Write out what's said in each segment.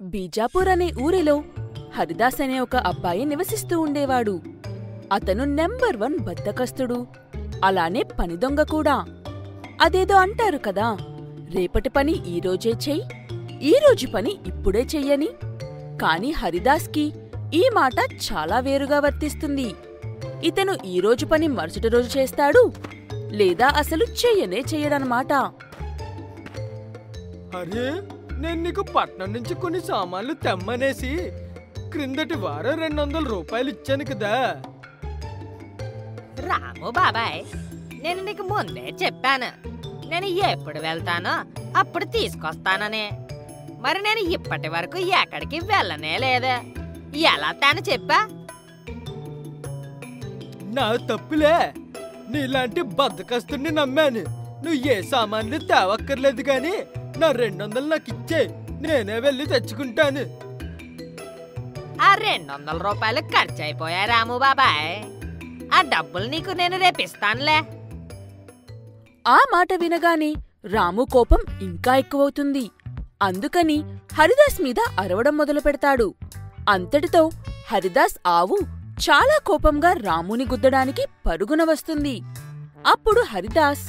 బీజాపూర్ అనే ఊరిలో హరిదాస్ అనే ఒక అబ్బాయి నివసిస్తూ ఉండేవాడు అతను నెంబర్ వన్ బద్దకస్తుడు అలానే పని దొంగ కూడా అదేదో అంటారు కదా రేపటి పని ఈరోజే చెయ్యి ఈరోజు పని ఇప్పుడే చెయ్యని కాని హరిదాస్కి ఈ మాట చాలా వేరుగా వర్తిస్తుంది ఇతను ఈరోజు పని మరుసటి రోజు చేస్తాడు లేదా అసలు చెయ్యనే చెయ్యడనమాట అరే నేను నీకు పట్నం నుంచి కొన్ని సామాన్లు తెమ్మనేసి క్రిందటి వారం రెండు వందల రూపాయలు ఇచ్చాను కదా రాము బాబాయ్ నేను నీకు ముందే చెప్పాను నేను ఎప్పుడు వెళ్తానో అప్పుడు తీసుకొస్తానని మరి నేను ఇప్పటి వరకు ఎక్కడికి వెళ్ళనే లేదు ఎలా తాను చెప్పా నా తప్పులే నీలాంటి బద్దకస్తుడిని నమ్మాను నువ్వు ఏ సామాన్లు తేవక్కర్లేదు గాని నా రెండు వందలు నాకు ఇచ్చే నేనే వెళ్ళి తెచ్చుకుంటాను ఆ రెండు వందల రూపాయలు ఖర్చు అయిపోయా రాము బాబాయ్ ఆ డబ్బులు నీకు నేను రేపిస్తానులే ఆ మాట వినగానే రాము కోపం ఇంకా ఎక్కువవుతుంది అందుకని హరిదాస్ మీద అరవడం మొదలుపెడతాడు అంతటితో హరిదాస్ ఆవు చాలా కోపంగా రాముని గుద్దడానికి పరుగున వస్తుంది అప్పుడు హరిదాస్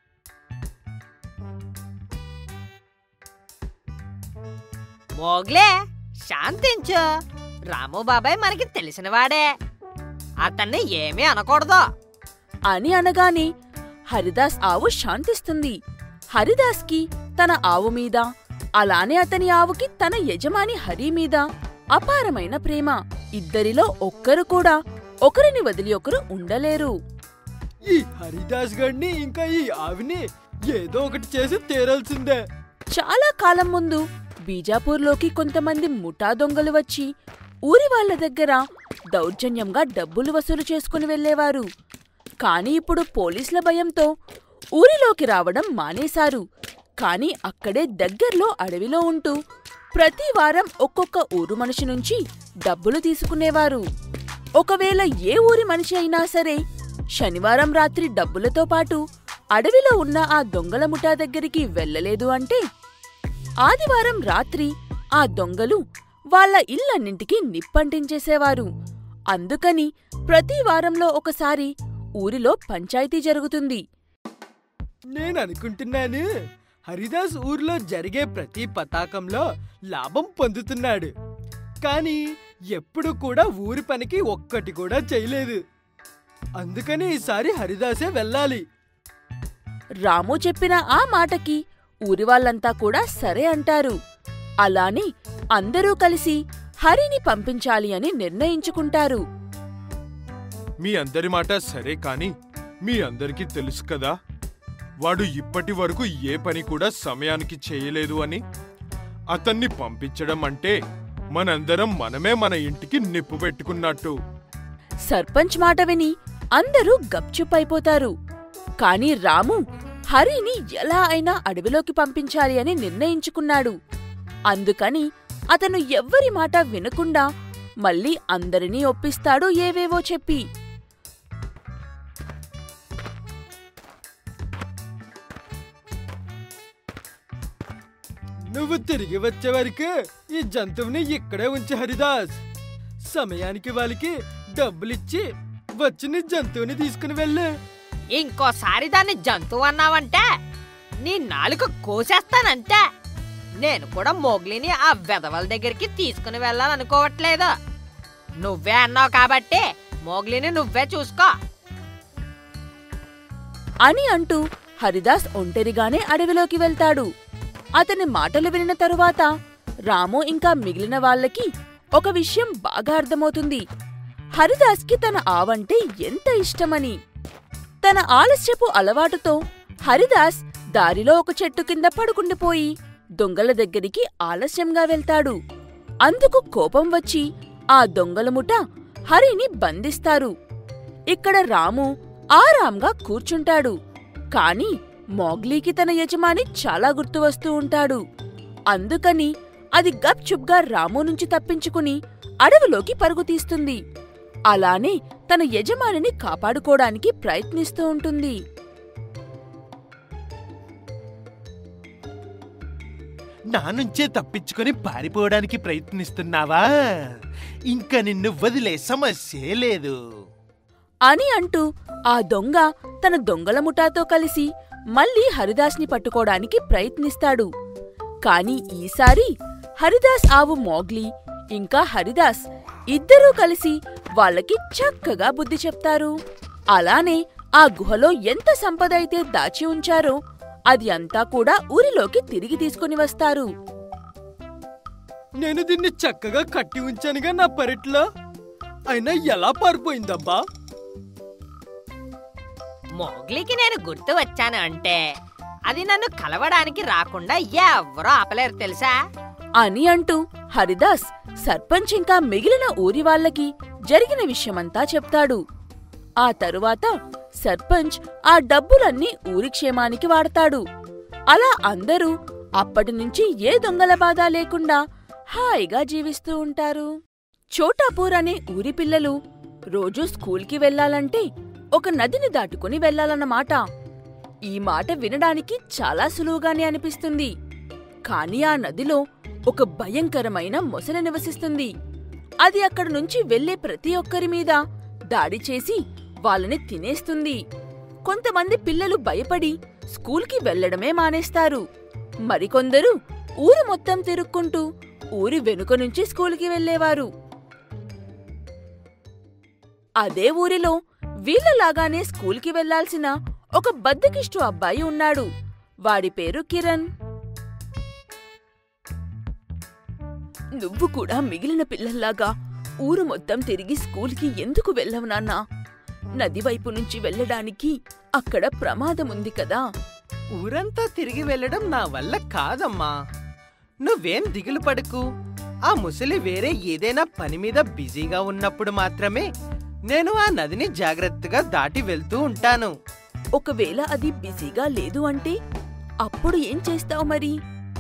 మోగ్లే శాంతించు రాము బాబాయ్ మనకి తెలిసినవాడే అతన్ని ఏమీ అనకూడదు అని అనగానే హరిదాస్ ఆవు శాంతిస్తుంది హరిదాస్కి తన ఆవు మీద అలానే అతని ఆవుకి తన యజమాని హరి మీద అపారమైన ప్రేమ ఇద్దరిలో ఒక్కరు కూడా ఒకరిని వదిలి ఒకరు ఉండలేరు ఈ హరిదాస్ గడిని ఇంకా ఈ ఆవిని ఏదో ఒకటి చేసి తీరాల్సిందే చాలా కాలం ముందు బీజాపూర్లోకి కొంతమంది ముఠా దొంగలు వచ్చి ఊరి వాళ్ళ దగ్గర దౌర్జన్యంగా డబ్బులు వసూలు చేసుకుని వెళ్లేవారు కాని ఇప్పుడు పోలీసుల భయంతో ఊరిలోకి రావడం మానేశారు కాని అక్కడే దగ్గర్లో అడవిలో ఉంటూ ప్రతి వారం ఒక్కొక్క ఊరు మనిషి నుంచి డబ్బులు తీసుకునేవారు ఒకవేళ ఏ ఊరి మనిషి అయినా సరే శనివారం రాత్రి డబ్బులతో పాటు అడవిలో ఉన్న ఆ దొంగల ముఠా దగ్గరికి వెళ్ళలేదు అంటే ఆదివారం రాత్రి ఆ దొంగలు వాళ్ళ ఇల్లన్నింటికీ నిప్పంటించేసేవారు అందుకని ప్రతి వారంలో ఒకసారి ఊరిలో పంచాయతీ జరుగుతుంది నేను అనుకుంటున్నాను హరిదాస్ ఊర్లో జరిగే ప్రతి పతాకంలో లాభం పొందుతున్నాడు కానీ ఎప్పుడు కూడా ఊరి పనికి ఒక్కటి కూడా చేయలేదు అందుకని ఈసారి హరిదాసే వెళ్ళాలి రాము చెప్పిన ఆ మాటకి ఊరి వాళ్ళంతా కూడా సరే అంటారు అలానే అందరూ కలిసి హరిని పంపించాలి అని నిర్ణయించుకుంటారు మీ అందరి మాట సరే కాని మీ అందరికీ తెలుసు కదా వాడు ఇప్పటి వరకు ఏ పని కూడా సమయానికి చేయలేదు అని అతన్ని పంపించడం అంటే మనందరం మనమే మన ఇంటికి నిప్పు పెట్టుకున్నట్టు సర్పంచ్ మాట విని అందరూ గప్చుప్ అయిపోతారు కాని రాము హరిని ఎలా అయినా అడవిలోకి పంపించాలి అని నిర్ణయించుకున్నాడు అందుకని అతను ఎవ్వరి మాట వినకుండా మళ్ళీ అందరినీ ఒప్పిస్తాడు ఏవేవో చెప్పి నువ్వు తిరిగి వచ్చే వరకు ఈ జంతువుని ఇక్కడే ఉంచి హరిదాస్ సమయానికి వాళ్ళకి డబ్బులిచ్చి వచ్చి నీ జంతువుని తీసుకుని వెళ్ళు ఇంకోసారి దాన్ని జంతువు అన్నావంటే నీ నాలుక కోసేస్తానంటే నేను కూడా మోగ్లిని ఆ వెధవల దగ్గరికి తీసుకుని వెళ్ళాలనుకోవట్లేదు నువ్వే అన్నావు కాబట్టి మోగ్లిని నువ్వే చూసుకో అని అంటూ హరిదాస్ ఒంటరిగానే అడవిలోకి వెళ్తాడు అతని మాటలు వినిన తరువాత రాము ఇంకా మిగిలిన వాళ్ళకి ఒక విషయం బాగా అర్థమవుతుంది హరిదాస్కి తన ఆవంటే ఎంత ఇష్టమని తన ఆలస్యపు అలవాటుతో హరిదాస్ దారిలో ఒక చెట్టు కింద పడుకుండిపోయి దొంగల దగ్గరికి ఆలస్యంగా వెళ్తాడు అందుకు కోపం వచ్చి ఆ దొంగల ముఠ హరిని బంధిస్తారు ఇక్కడ రాము ఆరాంగా కూర్చుంటాడు కాని మోగ్లీకి తన యజమాని చాలా గుర్తు వస్తూ ఉంటాడు అందుకని అది గప్చుప్గా రాము నుంచి తప్పించుకుని అడవిలోకి పరుగు తీస్తుంది అలానే తన యజమానిని కాపాడుకోవడానికి ప్రయత్నిస్తూ ఉంటుంది నా నుంచే తప్పించుకొని పారిపోవడానికి ప్రయత్నిస్తున్నావా ఇంకా నిన్ను వదిలే సమస్యే లేదు అని అంటూ ఆ దొంగ తన దొంగల ముఠాతో కలిసి మళ్ళీ హరిదాస్ని పట్టుకోడానికి ప్రయత్నిస్తాడు కాని ఈసారి హరిదాస్ ఆవు మోగ్లీ ఇంకా హరిదాస్ ఇద్దరూ కలిసి వాళ్ళకి చక్కగా బుద్ధి చెప్తారు అలానే ఆ గుహలో ఎంత సంపద అయితే దాచి ఉంచారో అది అంతా కూడా ఊరిలోకి తిరిగి తీసుకుని వస్తారు నేను దీన్ని చక్కగా కట్టి ఉంచానుగా నా పెరట్లో అయినా ఎలా పారిపోయిందబ్బా మోగ్లీకి నేను గుర్తు వచ్చాను అంటే అది నన్ను కలవడానికి రాకుండా ఎవ్వరూ ఆపలేరు తెలుసా అని అంటూ హరిదాస్ సర్పంచ్ ఇంకా మిగిలిన ఊరి వాళ్ళకి జరిగిన విషయమంతా చెప్తాడు ఆ తరువాత సర్పంచ్ ఆ డబ్బులన్నీ ఊరి క్షేమానికి వాడతాడు అలా అందరూ అప్పటినుంచి ఏ దొంగల బాధ లేకుండా హాయిగా జీవిస్తూ ఉంటారు చోటాపూర్ అనే ఊరి పిల్లలు రోజూ స్కూల్కి వెళ్ళాలంటే ఒక నదిని దాటుకుని వెళ్ళాలన్నమాట ఈ మాట వినడానికి చాలా సులువుగానే అనిపిస్తుంది కాని ఆ నదిలో ఒక భయంకరమైన మొసలి నివసిస్తుంది అది అక్కడి నుంచి వెళ్లే ప్రతి ఒక్కరి మీద దాడి చేసి వాళ్ళని తినేస్తుంది కొంతమంది పిల్లలు భయపడి స్కూల్కి వెళ్లడమే మానేస్తారు మరికొందరు ఊరు మొత్తం తిరుక్కుంటూ ఊరి వెనుక నుంచి స్కూల్కి వెళ్లేవారు అదే ఊరిలో వీళ్ళలాగానే స్కూల్కి వెళ్లాల్సిన ఒక బద్దకిష్టు అబ్బాయి ఉన్నాడు వాడి పేరు కిరణ్ నువ్వు కూడా మిగిలిన పిల్లల్లాగా ఊరు మొత్తం తిరిగి స్కూల్కి ఎందుకు వెళ్ళవు నాన్నా నది వైపు నుంచి వెళ్ళడానికి అక్కడ ప్రమాదముంది కదా ఊరంతా తిరిగి వెళ్ళడం నా వల్ల కాదమ్మా నువ్వేం దిగులు పడకు ఆ ముసలి వేరే ఏదైనా పని మీద బిజీగా ఉన్నప్పుడు మాత్రమే నేను ఆ నదిని జాగ్రత్తగా దాటి వెళ్తూ ఉంటాను ఒకవేళ అది బిజీగా లేదు అంటే అప్పుడు ఏం చేస్తావు మరి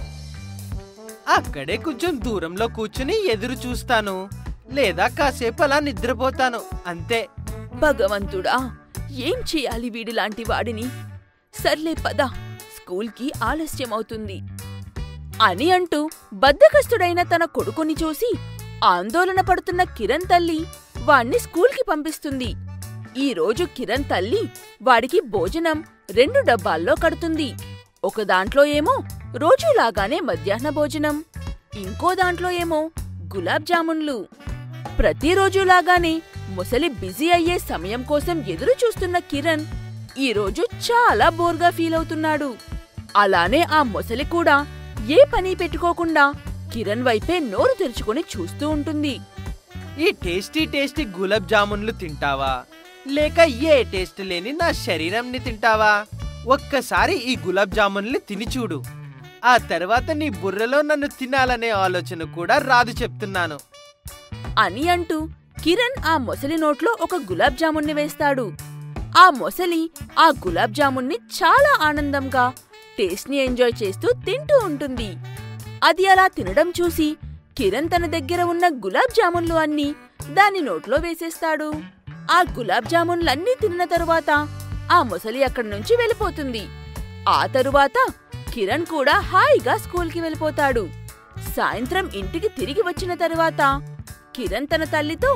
అక్కడే కొంచెం దూరంలో కూర్చుని ఎదురు చూస్తాను లేదా కాసేపు అలా నిద్రపోతాను అంతే భగవంతుడా ఏం చేయాలి వీడిలాంటి వాడిని సర్లే పద స్కూల్కి ఆలస్యమవుతుంది అని అంటూ బద్దకస్తుడైన తన కొడుకుని చూసి ఆందోళన పడుతున్న కిరణ్ తల్లి వాణ్ణి స్కూల్కి పంపిస్తుంది ఈ రోజు కిరణ్ తల్లి వాడికి భోజనం రెండు డబ్బాల్లో కడుతుంది ఒక దాంట్లో ఏమో రోజులాగానే మధ్యాహ్న భోజనం ఇంకో దాంట్లో ఏమో గులాబ్ జామున్లు ప్రతిరోజులాగానే ముసలి బిజీ అయ్యే సమయం కోసం ఎదురు చూస్తున్న కిరణ్ ఈరోజు చాలా బోర్గా ఫీల్ అవుతున్నాడు అలానే ఆ ముసలి కూడా ఏ పని పెట్టుకోకుండా కిరణ్ వైపే నోరు తెరుచుకొని చూస్తూ ఉంటుంది ఈ టేస్టీ టేస్టీ గులాబ్ జామున్లు తింటావా లేక ఏ టేస్ట్ లేని నా శరీరంని తింటావా ఒక్కసారి ఈ గులాబ్ జామున్లు తిని చూడు ఆ తర్వాత నీ బుర్రలో నన్ను తినాలనే ఆలోచన కూడా రాదు చెప్తున్నాను అని అంటూ కిరణ్ ఆ మొసలి నోట్లో ఒక గులాబ్ జామున్ని వేస్తాడు ఆ మొసలి ఆ గులాబ్ జామున్ని చాలా ఆనందంగా టేస్ట్ని ఎంజాయ్ చేస్తూ తింటూ ఉంటుంది అది అలా తినడం చూసి కిరణ్ తన దగ్గర ఉన్న గులాబ్ జామున్లు అన్నీ దాని నోట్లో వేసేస్తాడు ఆ గులాబ్ జామున్లన్నీ తిన్న తరువాత ఆ మొసలి అక్కడి నుంచి వెళ్ళిపోతుంది ఆ తరువాత కిరణ్ కూడా హాయిగా స్కూల్కి వెళ్ళిపోతాడు సాయంత్రం ఇంటికి తిరిగి వచ్చిన తరువాత కిరణ్ తన తల్లితో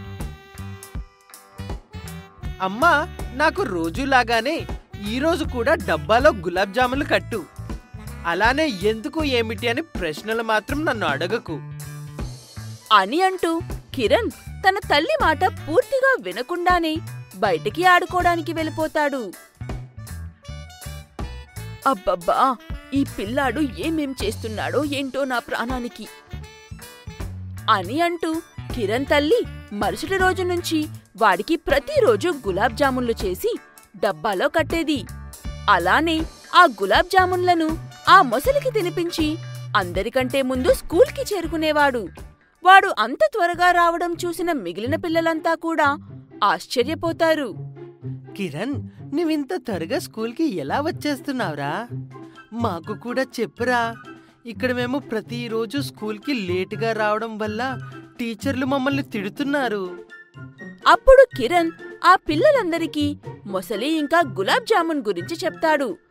అమ్మా నాకు రోజులాగానే ఈ రోజు కూడా డబ్బాలో గులాబ్ జాములు కట్టు అలానే ఎందుకు ఏమిటి అని ప్రశ్నలు మాత్రం నన్ను అడగకు అని అంటూ కిరణ్ తన తల్లి మాట పూర్తిగా వినకుండానే బయటికి ఆడుకోవడానికి వెళ్ళిపోతాడు అబ్బబ్బా ఈ పిల్లాడు ఏమేం చేస్తున్నాడో ఏంటో నా ప్రాణానికి అని అంటూ కిరణ్ తల్లి మరుసటి రోజు నుంచి వాడికి ప్రతిరోజు గులాబ్ జామున్లు చేసి డబ్బాలో కట్టేది అలానే ఆ గులాబ్ జామున్లను ఆ మొసలికి తినిపించి అందరికంటే ముందు స్కూల్కి చేరుకునేవాడు వాడు అంత త్వరగా రావడం చూసిన మిగిలిన పిల్లలంతా కూడా ఆశ్చర్యపోతారు కిరణ్ నువ్వింత త్వరగా స్కూల్కి ఎలా వచ్చేస్తున్నావురా మాకు కూడా చెప్పురా ఇక్కడ మేము ప్రతిరోజు స్కూల్కి లేటుగా రావడం వల్ల టీచర్లు మమ్మల్ని తిడుతున్నారు అప్పుడు కిరణ్ ఆ పిల్లలందరికీ మొసలి ఇంకా గులాబ్ జామున్ గురించి చెప్తాడు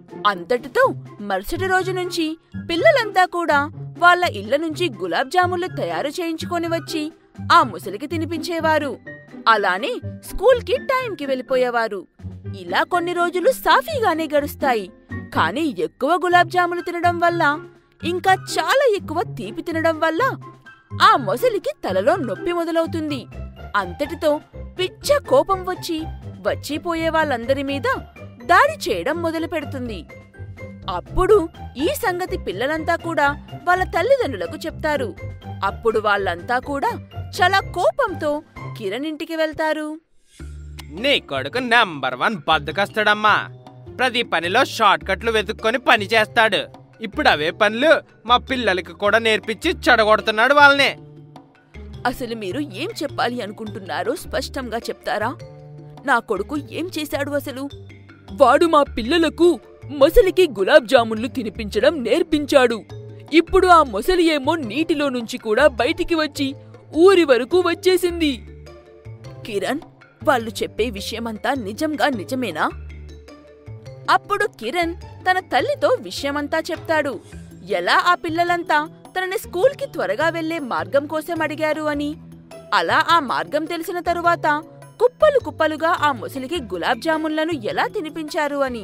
అంతటితో మరుసటి రోజు నుంచి పిల్లలంతా కూడా వాళ్ళ ఇళ్ల నుంచి గులాబ్ జామున్లు తయారు చేయించుకొని వచ్చి ఆ ముసలికి తినిపించేవారు అలానే స్కూల్కి టైంకి వెళ్ళిపోయేవారు ఇలా కొన్ని రోజులు సాఫీగానే గడుస్తాయి కానీ ఎక్కువ గులాబ్ జాములు తినడం వల్ల ఇంకా చాలా ఎక్కువ తీపి తినడం వల్ల ఆ మొసలికి తలలో నొప్పి మొదలవుతుంది అంతటితో పిచ్చ కోపం వచ్చి వచ్చిపోయే వాళ్ళందరి మీద దాడి చేయడం మొదలు పెడుతుంది అప్పుడు ఈ సంగతి పిల్లలంతా కూడా వాళ్ళ తల్లిదండ్రులకు చెప్తారు అప్పుడు వాళ్ళంతా కూడా చాలా కోపంతో కిరణ్ ఇంటికి వెళ్తారు నీ కొడుకు నెంబర్ వన్ బద్దకొస్తాడమ్మా ప్రతి పనిలో షార్ట్ కట్లు వెతుక్కొని పని చేస్తాడు ఇప్పుడు అవే పనులు మా పిల్లలకి కూడా నేర్పించి చెడగొడుతున్నాడు వాళ్ళని అసలు మీరు ఏం చెప్పాలి అనుకుంటున్నారో స్పష్టంగా చెప్తారా నా కొడుకు ఏం చేశాడు అసలు వాడు మా పిల్లలకు మొసలికి గులాబ్ జామున్లు తినిపించడం నేర్పించాడు ఇప్పుడు ఆ మొసలి ఏమో నీటిలో నుంచి కూడా బయటికి వచ్చి ఊరి వరకు వచ్చేసింది కిరణ్ వాళ్ళు చెప్పే విషయమంతా నిజంగా నిజమేనా అప్పుడు కిరణ్ తన తల్లితో విషయమంతా చెప్తాడు ఎలా ఆ పిల్లలంతా తనని స్కూల్కి త్వరగా వెళ్లే మార్గం కోసం అడిగారు అని అలా ఆ మార్గం తెలిసిన తరువాత కుప్పలు కుప్పలుగా ఆ ముసలికి గులాబ్ జామున్లను ఎలా తినిపించారు అని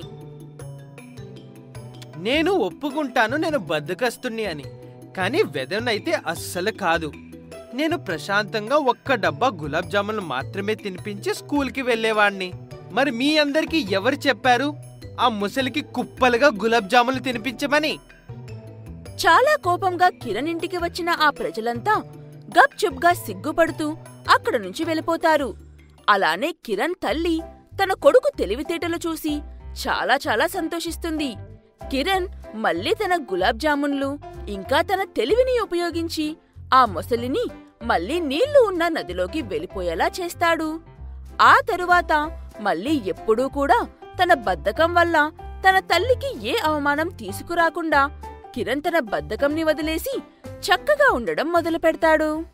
నేను ఒప్పుకుంటాను నేను బద్దకస్తుని అని కానీ వెదనైతే అస్సలు కాదు నేను ప్రశాంతంగా ఒక్క డబ్బా గులాబ్ జాములు మాత్రమే తినిపించి స్కూల్కి వెళ్ళేవాణ్ణి మరి మీ అందరికీ ఎవరు చెప్పారు ఆ ముసలికి కుప్పలుగా గులాబ్ జాములు తినిపించమని చాలా కోపంగా కిరణ్ ఇంటికి వచ్చిన ఆ ప్రజలంతా గప్చుప్గా సిగ్గుపడుతూ అక్కడ నుంచి వెళ్ళిపోతారు అలానే కిరణ్ తల్లి తన కొడుకు తెలివితేటలు చూసి చాలా చాలా సంతోషిస్తుంది కిరణ్ మళ్ళీ తన గులాబ్ జామున్లు ఇంకా తన తెలివిని ఉపయోగించి ఆ మొసలిని మళ్ళీ నీళ్లు ఉన్న నదిలోకి వెళ్ళిపోయేలా చేస్తాడు ఆ తరువాత మళ్ళీ ఎప్పుడూ కూడా తన బద్ధకం వల్ల తన తల్లికి ఏ అవమానం తీసుకురాకుండా కిరణ్ తన బద్ధకంని వదిలేసి చక్కగా ఉండడం మొదలు పెడతాడు